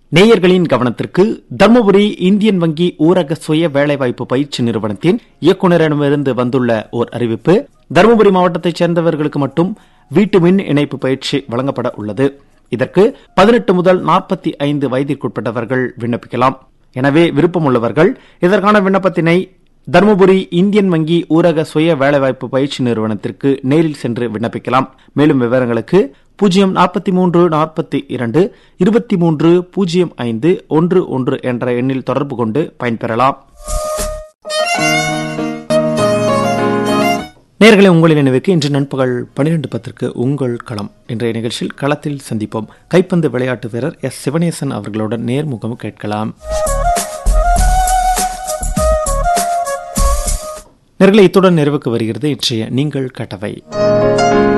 நேயர்களின் கவனத்திற்கு தருமபுரி இந்தியன் வங்கி ஊரக சுய வேலைவாய்ப்பு பயிற்சி நிறுவனத்தின் இயக்குநரிடமிருந்து வந்துள்ள ஓர் அறிவிப்பு தருமபுரி மாவட்டத்தைச் சேர்ந்தவர்களுக்கு மட்டும் வீட்டு மின் இணைப்பு பயிற்சி வழங்கப்பட உள்ளது இதற்கு பதினெட்டு முதல் நாற்பத்தி ஐந்து வயதிற்குட்பட்டவர்கள் விண்ணப்பிக்கலாம் எனவே விருப்பமுள்ளவர்கள் இதற்கான விண்ணப்பத்தினை தருமபுரி இந்தியன் வங்கி ஊரக சுய வேலைவாய்ப்பு பயிற்சி நிறுவனத்திற்கு நேரில் சென்று விண்ணப்பிக்கலாம் மேலும் விவரங்களுக்கு பூஜ்ஜியம் நாற்பத்தி மூன்று நாற்பத்தி இரண்டு இருபத்தி மூன்று பூஜ்ஜியம் ஐந்து ஒன்று ஒன்று என்ற எண்ணில் தொடர்பு கொண்டு பயன்பெறலாம் நேர்களை உங்களின் நினைவுக்கு இன்று நண்பகல் பனிரெண்டு பத்திற்கு உங்கள் களம் இன்றைய நிகழ்ச்சியில் களத்தில் சந்திப்போம் கைப்பந்து விளையாட்டு வீரர் எஸ் சிவனேசன் அவர்களுடன் நேர்முகம் கேட்கலாம் நேர்களை இத்துடன் நிறைவுக்கு வருகிறது இன்றைய நீங்கள் கட்டவை